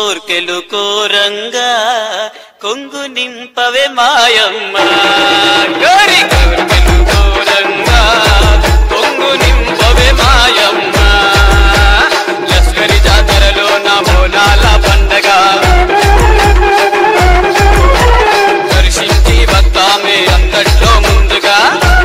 కోర్కెలు కోరంగా కొంగు నింపవే మాయమ్మ గోరి కోర్కెలు కోరంగా కొంగు నింపవే మాయమ్మ లష్కరి జాతరలో నా బోనాల పండగ దర్శించి వద్దామే అందట్లో ముందుగా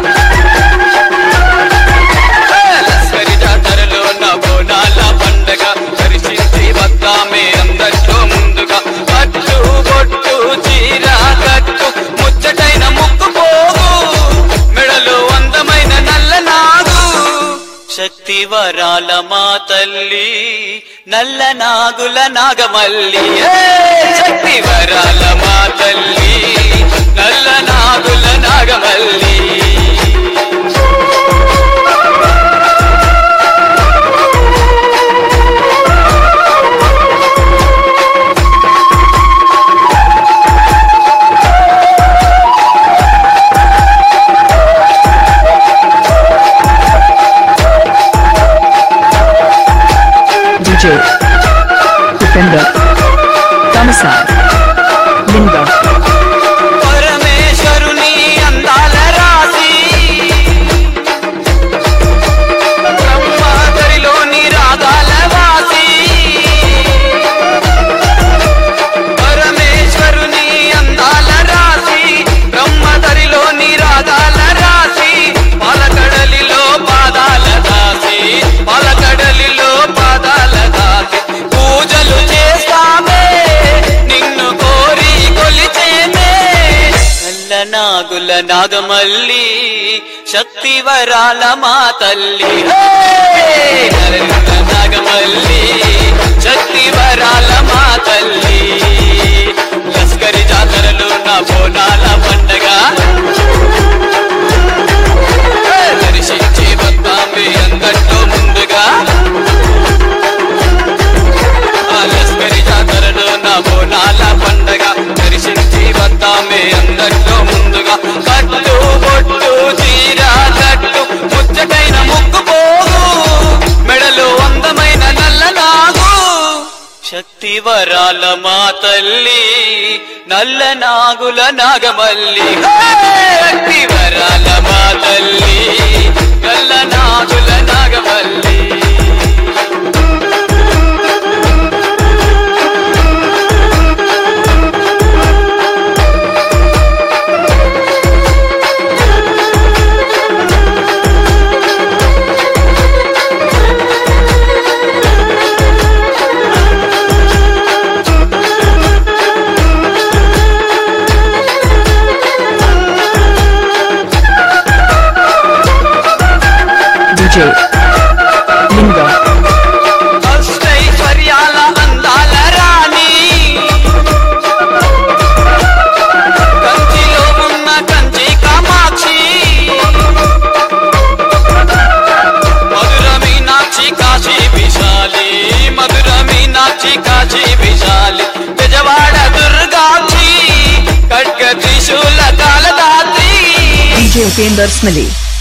లస్కరి జాతరలో నా బోనాల పండగ దర్శించి వద్దామే అందట్లో ముందుగా పట్టు బొట్టు చీర కట్టు ముచ్చటైన ముక్కు పోగు మెడలో అందమైన నల్ల నాగు శక్తి వరాల మా తల్లి నల్ల నాగుల నాగమల్లి ఏ! శక్తి వరాల మా తల్లి నల్ల నాగుల నాగమల్లి DJ Defender Domicile Linda పరమేశ్వరుని అందాల రాసి బ్రహ్మదరిలోని రాగాల వాసి పరమేశ్వరుని అందాల రాసి బ్రహ్మదరిలోని రాగాల రాసి పాలకడలిలో పాదాల దాసి పాలకడలిలో పాదాల దాసి పూజలు చేస్తామే నిన్ను కోరి కొలిచేమే నల్ల నాగుల నాగమల్లి శక్తి వరాల మా తల్లి హే! నల్ల నాగమల్లి శక్తి వరాల మా తల్లి లస్కరి జాతరలు నా బోనాల పండగ హే! దర్శించి వద్దామే అందట్లో ముందుగా ఆ లస్కరి జాతరలో నా బోనాల పండగ దర్శించి వద్దామే అందట్లో ముందుగా కట్టు బొట్టు చీర కట్టు ముచ్చటైన ముక్కు పోగు మెడలో అందమైన నల్ల నాగు శక్తి వరాల మా తల్లి నల్ల నాగుల నాగమల్లి హే! శక్తి వరాల మా తల్లి నల్ల నాగుల నాగమల్లి DJ Linda అష్టైశ్వర్యాల అందాల రాణి కంచిలో ఉన్న కంచి కామాక్షి మధుర మీనాక్షి కాశీ విశాలి మధుర Meenakshi Kashi Vishali Bezawada దుర్గాక్షి ఖడ్గ త్రిశూల కాలదాత్రి DJ Upender Smiley